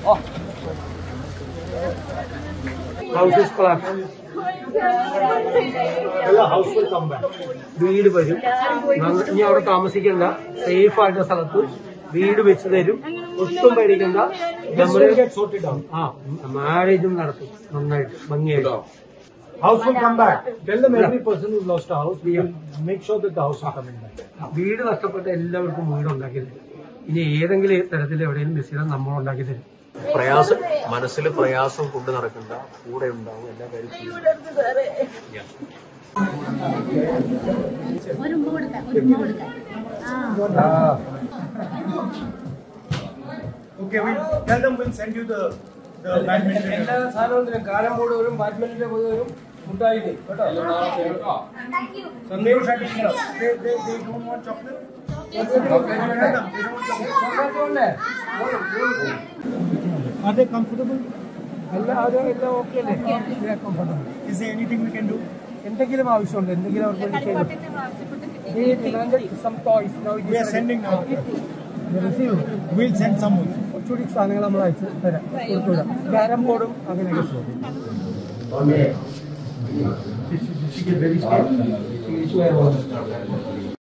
House is collapse എല്ലാ house will come back വീട് വരും നന്ന- ഇനി അവിടെ താമസിക്കണ്ട സേഫ് ആയിട്ടുള്ള സ്ഥലത്ത് വീട് വെച്ച് തരും ഒട്ടും പേടിക്കണ്ട നമ്മള് ഗെറ്റ് സോർട്ടഡ് ഔട്ട് ആ മാരേജും നടത്തും നന്നായിട്ട് ഭംഗിയായിട്ട് House will come back. Tell them every person who's lost a house, we will make sure that the house will come in back. വീട് നഷ്ടപ്പെട്ട എല്ലാവർക്കും വീട് ഉണ്ടാക്കി തരും ഇനി ഏതെങ്കിലും തരത്തിൽ എവിടെയും മിസ് ചെയ്താൽ നമ്മൾ ഉണ്ടാക്കി തരും പ്രയാസം മനസ്സിൽ പ്രയാസം കൊണ്ട് നടക്കണ്ട കൂടെ ഉണ്ടാവും എല്ലാ കാര്യം ചെയ്യും ഒരു ഉമ്മ കൊടുക്കാൻ ഒരു ഉമ്മ കൊടുക്കാൻ ആ Okay, we tell them we'll send you the the badminton. എല്ലാ സാധനവും തരും കാരം ബോർഡ് വരും ബാഡ്മിന്റന്റെ പൊതു വരും ഫുഡായി തരും കേട്ടോ They, they, they, they don't want chocolate? Tell them, they don't want chocolate. Are they comfortable? എല്ലാ അത് എല്ലാം ഓക്കെ അല്ലേ comfortable Is there anything we can do? എന്തെങ്കിലും ആവശ്യമുണ്ട് എന്തെങ്കിലും അവർക്ക് വേണ്ടി ചെയ്തു He demanded some toys. Now it is We are ready. sending now. They receive. We'll send some also. കുറച്ചുകൂടി സാധനങ്ങൾ നമ്മൾ അയച്ച് തരാം കൊടുത്തുവിടാം ക്യാരം ബോർഡും അങ്ങനെയൊക്കെ She- she- she get very scared. She- she wear all.